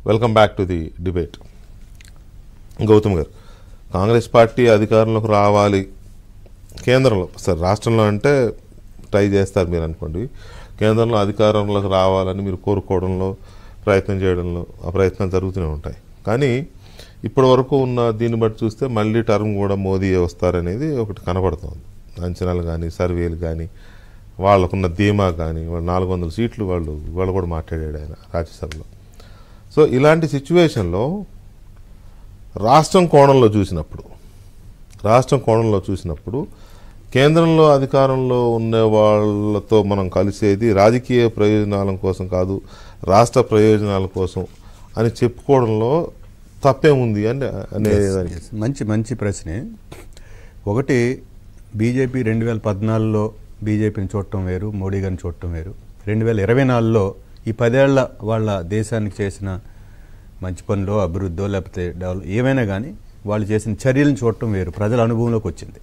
Welcome back to the debate Gautam గారు Congress party అధికారంలోకి రావాలి కేంద్రంలో సార్ రాష్ట్రంలో అంటే ట్రై చేస్తారు మీరు అనుకోండి కేంద్రంలో అధికారంలోకి రావాలని మీరు కోరుకోవడంలో ప్రయత్నం చేయడంలో ఆ ప్రయత్నాలు జరుగుతూనే ఉంటాయి కానీ ఇప్పటి వరకు ఉన్న దీన్ని బట్టి చూస్తే మళ్ళీ టర్మ్ కూడా మోదీయే వస్తారనేది ఒకటి కనబడుతోంది అంచనాలు కానీ సర్వేలు కానీ వాళ్ళకున్న ధీమా కానీ వాళ్ళు నాలుగు వందల సీట్లు వాళ్ళు ఇవాళ కూడా మాట్లాడాడు ఆయన రాజ్యసభలో సో ఇలాంటి సిచ్యువేషన్లో రాష్ట్రం కోణంలో చూసినప్పుడు రాష్ట్రం కోణంలో చూసినప్పుడు కేంద్రంలో అధికారంలో ఉన్న వాళ్ళతో మనం కలిసేది రాజకీయ ప్రయోజనాల కోసం కాదు రాష్ట్ర ప్రయోజనాల కోసం అని చెప్పుకోవడంలో తప్పేముంది అని అనేదానికి Yes, మంచి మంచి ప్రశ్నే ఒకటి బీజేపీ రెండు వేల పద్నాలుగులో బీజేపీని చూడటం వేరు మోడీ గారిని చూడటం వేరు రెండు వేల ఇరవై నాలుగులో ఈ పదేళ్ల వాళ్ళ దేశానికి చేసిన మంచి పనులు అభివృద్ధో లేకపోతే డెవలప్ ఏమైనా కానీ వాళ్ళు చేసిన చర్యలను చూడటం వేరు ప్రజల అనుభవంలోకి వచ్చింది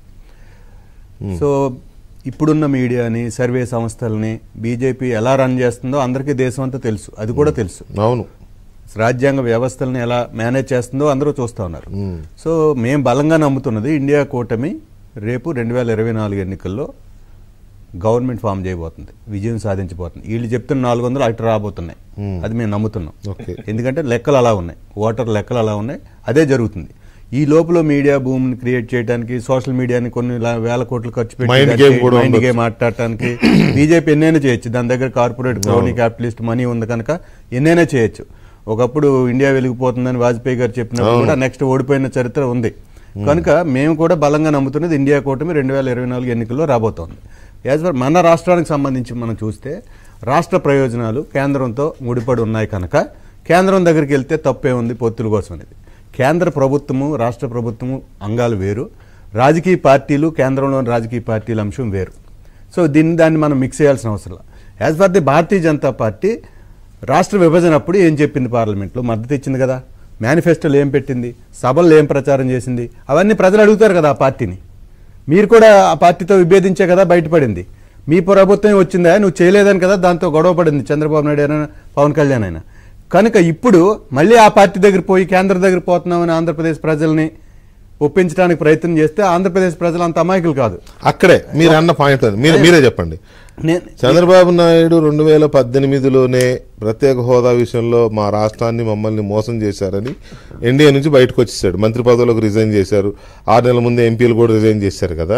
సో ఇప్పుడున్న మీడియాని సర్వే సంస్థల్ని బీజేపీ ఎలా రన్ చేస్తుందో అందరికీ దేశం అంతా తెలుసు అది కూడా తెలుసు అవును రాజ్యాంగ వ్యవస్థలను ఎలా మేనేజ్ చేస్తుందో అందరూ చూస్తూ ఉన్నారు సో మేము బలంగా నమ్ముతున్నది ఇండియా కూటమి రేపు రెండు వేల ఇరవై నాలుగు ఎన్నికల్లో గవర్నమెంట్ ఫామ్ చేయబోతుంది విజయం సాధించబోతుంది వీళ్ళు చెప్తున్న నాలుగు వందలు అటు రాబోతున్నాయి అది మేము నమ్ముతున్నాం ఓకే ఎందుకంటే లెక్కలు అలా ఉన్నాయి ఓటర్ లెక్కలు అలా ఉన్నాయి అదే జరుగుతుంది ఈ లోపల మీడియా భూమిని క్రియేట్ చేయడానికి సోషల్ మీడియాని కొన్ని లా- వేల కోట్లు ఖర్చు Mind పెట్టి game కూడా మైండ్ ఉండొచ్చు. గేమ్ మాట్లాడటానికి బీజేపీ ఎన్నైనా చేయొచ్చు దాని దగ్గర కార్పొరేట్ క్రౌనీ క్యాపిటలిస్ట్ మనీ ఉంది కనుక ఎన్నైనా చేయొచ్చు ఒకప్పుడు ఇండియా వెలిగిపోతుందని వాజ్పేయి గారు చెప్పినప్పుడు కూడా నెక్స్ట్ ఓడిపోయిన చరిత్ర ఉంది కనుక మేము కూడా బలంగా నమ్ముతున్నది ఇండియా కూటమి రెండు వేల ఇరవై నాలుగు ఎన్నికల్లో రాబోతోంది యాజ్ ఫర్ మన రాష్ట్రానికి సంబంధించి మనం చూస్తే రాష్ట్ర ప్రయోజనాలు కేంద్రంతో ముడిపడి ఉన్నాయి కనుక కేంద్రం దగ్గరికి వెళ్తే తప్పే ఉంది పొత్తుల కోసం అనేది కేంద్ర ప్రభుత్వము రాష్ట్ర ప్రభుత్వము అంగాలు వేరు రాజకీయ పార్టీలు కేంద్రంలోని రాజకీయ పార్టీల అంశం వేరు సో దీన్ని దాన్ని మనం మిక్స్ చేయాల్సిన అవసరం లేదు as for the Bharatiya Janata party రాష్ట్ర విభజన అప్పుడు ఏం చెప్పింది పార్లమెంట్లో మద్దతు ఇచ్చింది కదా మేనిఫెస్టోలో ఏం పెట్టింది సభల్లో ఏం ప్రచారం చేసింది అవన్నీ ప్రజలు అడుగుతారు కదా ఆ పార్టీని మీరు కూడా ఆ పార్టీతో విభేదించే కదా బయటపడింది మీ ప్రభుత్వం వచ్చిందా నువ్వు చేయలేదని కదా దాంతో గొడవ పడింది చంద్రబాబు నాయుడు అయినా పవన్ కళ్యాణ్ అయినా కనుక ఇప్పుడు మళ్ళీ ఆ పార్టీ దగ్గర పోయి కేంద్ర దగ్గర పోతున్నామని ఆంధ్రప్రదేశ్ ప్రజల్ని ఒప్పించడానికి ప్రయత్నం చేస్తే ఆంధ్రప్రదేశ్ ప్రజలు అంత అమాయకులు కాదు అక్కడే మీరు అన్న పాయింట్ అది మీరు మీరే చెప్పండి నేను చంద్రబాబు నాయుడు రెండు వేల పద్దెనిమిదిలోనే ప్రత్యేక హోదా విషయంలో మా రాష్ట్రాన్ని మమ్మల్ని మోసం చేశారని ఎన్డీఏ నుంచి బయటకు వచ్చేసాడు మంత్రి పదవులకు రిజైన్ చేశారు ఆరు నెలల ముందు ఎంపీలు కూడా రిజైన్ చేశారు కదా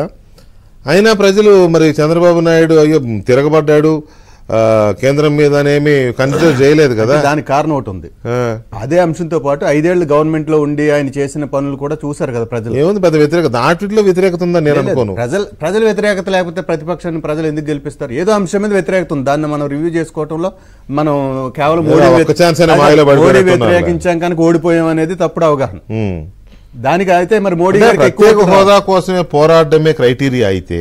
అయినా ప్రజలు మరి చంద్రబాబు నాయుడు అయ్యో తిరగబడ్డాడు ఆ, కేంద్రం మీద అనేమి కన్సిడర్ చేయలేదు కదా దానికి కారణం ఒకటి ఉంది ఆ, అదే అంశంతో పాటు ఐదేళ్లు గవర్నమెంట్ లో ఉండి ఆయన చేసిన పనులు కూడా చూశారు కదా ప్రజలు ఏముంది పెద్ద వ్యతిరేకత దాంట్లో వ్యతిరేకత ఉందని నేను అనుకోను ప్రజలు ప్రజల వ్యతిరేకత లేకపోతే ప్రతిపక్షాన్ని ప్రజలు ఎందుకు గెలిపిస్తారు ఏదో అంశం మీద వ్యతిరేకత ఉంది దాన్ని మనం రివ్యూ చేసుకోవటంలో మనం కేవలం ఏదో మోడీ ఒక్క వ్యతి- ఛాన్స్ అయినా అదే, మాయలో మోడీ పడిపోయినట్టున్నారు. వ్యతిరేకించాం కనుక ఓడిపోయాం అనేది తప్పుడు అవగాహన ఉమ్. దానికి అయితే మరి మోడీ అంటే గారికి ఎక్కువ ప్రత్యేక హోదా కోసమే పోరాడమే క్రైటీరియా అయితే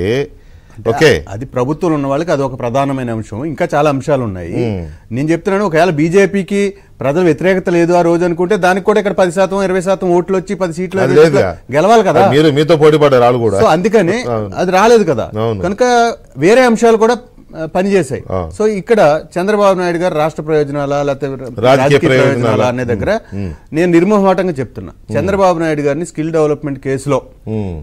ఓకే అది ప్రభుత్వంలో ఉన్న వాళ్ళకి అది ఒక ప్రధానమైన అంశం ఇంకా చాలా అంశాలు ఉన్నాయి నేను చెప్తున్నాను ఒకవేళ బీజేపీకి ప్రజల వ్యతిరేకత లేదు ఆ రోజు అనుకుంటే దానికి కూడా ఇక్కడ పది శాతం ఇరవై శాతం ఓట్లు వచ్చి పది సీట్లు అది ఇరవై లేదు సీట్లు గెలవాలి కదా మీరు మీతో పోటీ పడ్డారు వాళ్ళు కూడా సో అందుకని అది రాలేదు కదా అవును. కనుక వేరే అంశాలు కూడా ఆ, పనిచేశాయి ఆ. సో ఇక్కడ చంద్రబాబు నాయుడు గారు రాష్ట్ర ప్రయోజనాల లేకపోతే రాజకీయ ప్రయోజనాలా? ప్రయోజనాల అనే దగ్గర నేను నిర్మోహమాటంగా చెప్తున్నా చంద్రబాబు నాయుడు గారిని స్కిల్ డెవలప్మెంట్ కేసులో ఉమ్.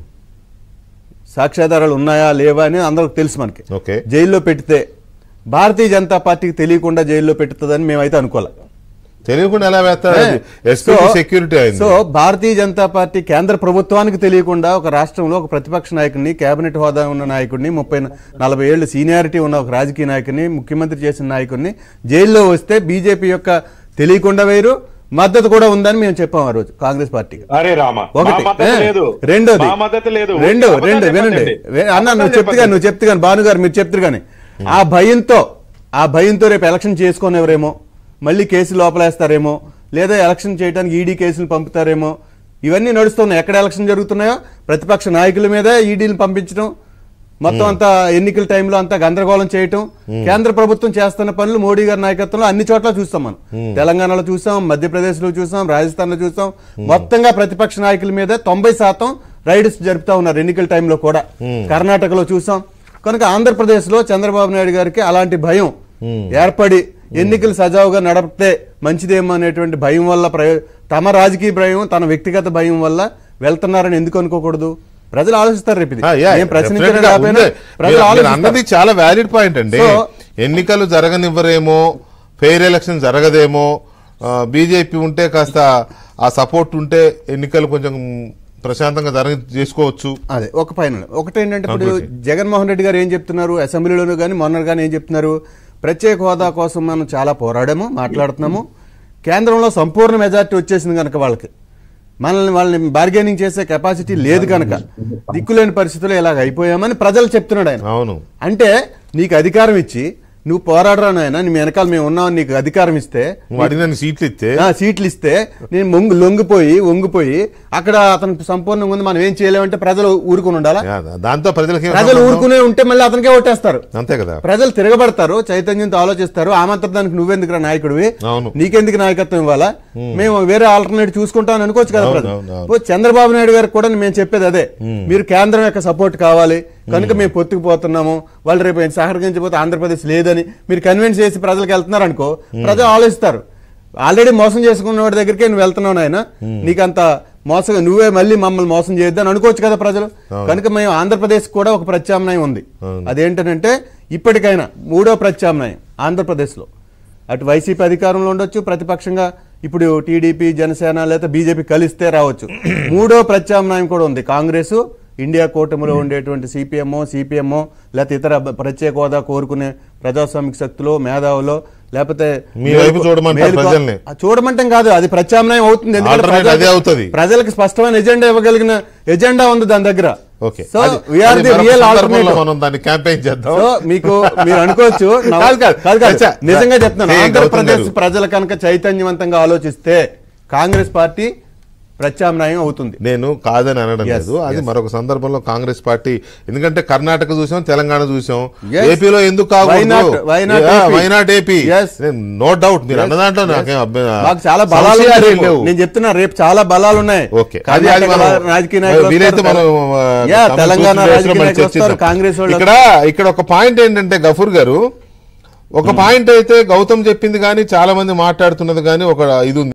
సాక్ష్యాధారాలు ఉన్నాయా లేవా అని అందరికి తెలుసు మనకి ఓకే జైల్లో పెడితే భారతీయ జనతా పార్టీకి తెలియకుండా జైల్లో పెడుతుందని మేమైతే అనుకోలే తెలియకుండా ఎలా వేస్తారు ఎస్పీ సో- సెక్యూరిటీ అయింది సో భారతీయ జనతా పార్టీ కేంద్ర ప్రభుత్వానికి తెలియకుండా ఒక రాష్ట్రంలో ఒక ప్రతిపక్ష నాయకుడిని కేబినెట్ హోదా ఉన్న నాయకుడిని ముప్పై నలభై ఏళ్ళు సీనియారిటీ ఉన్న ఒక రాజకీయ నాయకుడిని ముఖ్యమంత్రి చేసిన నాయకుడిని జైల్లో వస్తే బీజేపీ యొక్క తెలియకుండా వేరు మద్దతు కూడా ఉందని మేము చెప్పాం ఆ రోజు కాంగ్రెస్ పార్టీకి అరే రామ ఒకటి మా మద్దతు ఏ, లేదు రెండోది మా మద్దతు లేదు రెండు అబద్ధాలు రెండు వినండి చెప్పండి. వే- అన్న నువ్వు అబద్ధాలు చెప్తే కానీ నువ్వు చెప్తే కానీ భాను గారు మీరు చెప్తారు కానీ ఆ భయంతో ఆ భయంతో రేపు ఎలక్షన్ చేసుకోనివరేమో మళ్ళీ కేసు లోపలేస్తారేమో లేదా ఎలక్షన్ చేయడానికి ఈడీ కేసులు పంపుతారేమో ఇవన్నీ నడుస్తున్నాయి ఎక్కడ ఎలక్షన్ జరుగుతున్నాయో ప్రతిపక్ష నాయకుల మీద ఈడీని పంపించడం మొత్తం అంతా ఎన్నికల టైంలో అంతా గందరగోళం చేయటం కేంద్ర ప్రభుత్వం చేస్తున్న పనులు మోడీ గారి నాయకత్వంలో అన్ని చోట్ల చూస్తాం మనం తెలంగాణలో చూసాం మధ్యప్రదేశ్ లో చూసాం రాజస్థాన్ లో చూసాం మొత్తంగా ప్రతిపక్ష నాయకుల మీద తొంభై శాతం రైడ్స్ జరుపుతా ఉన్నారు ఎన్నికల టైంలో కూడా కర్ణాటకలో చూసాం కనుక ఆంధ్రప్రదేశ్ లో చంద్రబాబు నాయుడు గారికి అలాంటి భయం ఏర్పడి ఎన్నికలు సజావుగా నడిపితే మంచిదేమో అనేటువంటి భయం వల్ల ప్రయో- తమ రాజకీయ భయం తన వ్యక్తిగత భయం వల్ల వెళ్తున్నారని ఎందుకు అనుకోకూడదు ప్రజలు ఆలోచిస్తారు రేపు ఇది ఆ, యా, నేను ప్రశ్నించడం definitely గా కాకపోయినా ఉంది. ప్రజలు మీరు- మీరు ఆలోచిస్తారు అన్నది చాలా వ్యాలిడ్ పాయింట్ అండి So- ఎన్నికలు జరగనివ్వరేమో ఫెయిర్ ఎలక్షన్ జరగదేమో బీజేపీ ఉంటే కాస్త ఆ సపోర్ట్ ఉంటే ఎన్నికలు కొంచెం ప్రశాంతంగా జరగ చేసుకోవచ్చు అదే ఒక ఫైనల్ ఒకటేంటంటే ఇప్పుడు Conclusion. జగన్మోహన్ రెడ్డి గారు ఏం చెప్తున్నారు అసెంబ్లీలోనూ కానీ మొన్న కానీ ఏం చెప్తున్నారు ప్రత్యేక హోదా కోసం మనం చాలా పోరాడాము మాట్లాడుతున్నాము కేంద్రంలో సంపూర్ణ మెజార్టీ వచ్చేసింది కనుక వాళ్ళకి మనల్ని వాళ్ళని బార్గెనింగ్ చేసే కెపాసిటీ లేదు కనుక దిక్కులేని పరిస్థితుల్లో ఇలాగ అయిపోయామని ప్రజలు చెప్తున్నాడు ఆయన అవును అంటే నీకు అధికారం ఇచ్చి నువ్వు పోరాడరా నాయన నీ వెనకాల మేము ఉన్నామని నీకు అధికారం ఇస్తే నువ్వు అడిగిన సీట్లు ఇస్తే ఆ, సీట్లు ఇస్తే నేను మొంగు లొంగిపోయి వంగిపోయి అక్కడ అతను సంపూర్ణంగా ఉంది మనం ఏం చేయలేమంటే ప్రజలు ఊరుకుని ఉండాలా యా, దాంతో ప్రజలకి ఏం ప్రజలు సంబంధం? ఊరుకునే ఉంటే మళ్ళీ అతనికే ఓటేస్తారు అంతే కదా ప్రజలు తిరగబడతారు చైతన్యంతో ఆలోచిస్తారు ఆమంతరం దానికి నువ్వెందుకు నాయకుడివి అవును. నీకెందుకు నాయకత్వం ఇవ్వాలా మేము వేరే ఆల్టర్నేట్ చూసుకుంటాం అనుకోవచ్చు కదా అవును, ప్రజలు అవును, అవును. ఓ చంద్రబాబు నాయుడు గారికి కూడా మేము చెప్పేది అదే మీరు కేంద్రం యొక్క సపోర్ట్ కావాలి కనుక మేము పొత్తుకుపోతున్నాము వాళ్ళు రేపు సహకరించకపోతే ఆంధ్రప్రదేశ్ లేదని మీరు కన్విన్స్ చేసి ప్రజలకు వెళ్తున్నారు అనుకో ప్రజలు ఆలోచిస్తారు ఆల్రెడీ మోసం చేసుకున్న వాడి దగ్గరికే నువ్వు వెళ్తున్నావు నాయన నీకంత మోసం నువ్వే మళ్ళీ మమ్మల్ని మోసం చేయొద్దు అని అనుకోవచ్చు కదా ప్రజలు కనుక మేము ఆంధ్రప్రదేశ్ కూడా ఒక ప్రత్యామ్నాయం ఉంది అవును. అదేంటంటే ఇప్పటికైనా మూడో ప్రత్యామ్నాయం ఆంధ్రప్రదేశ్లో అటు వైసీపీ అధికారంలో ఉండొచ్చు ప్రతిపక్షంగా ఇప్పుడు టీడీపీ జనసేన లేదా బీజేపీ కలిస్తే రావచ్చు మూడో ప్రత్యామ్నాయం కూడా ఉంది కాంగ్రెస్ ఇండియా కూటమిలో ఉండేటువంటి సిపిఎంఓ సిపిఎంఓ లేకపోతే ఇతర బ- ప్రత్యేక హోదా కోరుకునే ప్రజాస్వామిక శక్తులు మేధావులు లేకపోతే మీ వైపు చూడమంటారు మేలుకో- ప్రజల్ని. ఆ, చూడమంటాం కాదు అది ప్రత్యామ్నాయం అవుతుంది ఎందుకంటే Alternate ప్రజలకు- అదే అవుతది. ప్రజలకు స్పష్టమైన ఎజెండా ఇవ్వగలిగిన ఎజెండా ఉంది దాని దగ్గర ఓకే సో అది- వీఆర్ అది ది మరొక రియల్ సందర్భంలో ఆల్టర్నేటివ్ మనం దాన్ని క్యాంపెయిన్ చేద్దాం సో మీకు మీరు అనుకోవచ్చు నా- కాదు, కాదు. కాదు, కాదు. చచ్చా. నిజంగా చెప్తున్నాను ఏ, గౌతమ్ ఆంధ్రప్రదేశ్ గారు. ప్రజల కనుక చైతన్యవంతంగా ఆలోచిస్తే కాంగ్రెస్ పార్టీ ప్రత్యామ్నాయం అవుతుంది నేను కాదని అనడం Yes, లేదు అది yes. మరొక సందర్భంలో కాంగ్రెస్ పార్టీ ఎందుకంటే కర్ణాటక చూసాం తెలంగాణ చూసాం Yes. ఏపీలో ఎందుకు Why not? Why not AP? Why not AP Yes. No doubt మీరు అన్న దాంట్లో నాకేం అభ్య- మాకు చాలా బలాలు ఉన్నాయి సంశయాలు రేపు. లేవు. నేను చెప్తున్నా రేపు చాలా బలాలు ఉన్నాయి ఓకే అది అది కర్ణాటక మనం రాజకీయ నాయకులు వీలైతే వస్తారు. మనం ఆ, యా, తమ తెలంగాణ సూచన రాజకీయ మనం నాయకులు వస్తారు చర్చిద్దాం. కాంగ్రెస్ వాళ్ళు ఇక్కడ ఇక్కడ ఒక పాయింట్ ఏంటంటే గఫూర్ గారు ఒక పాయింట్ అయితే గౌతమ్ చెప్పింది కానీ చాలా మంది మాట్లాడుతున్నది కానీ ఒక ఇది ఉంది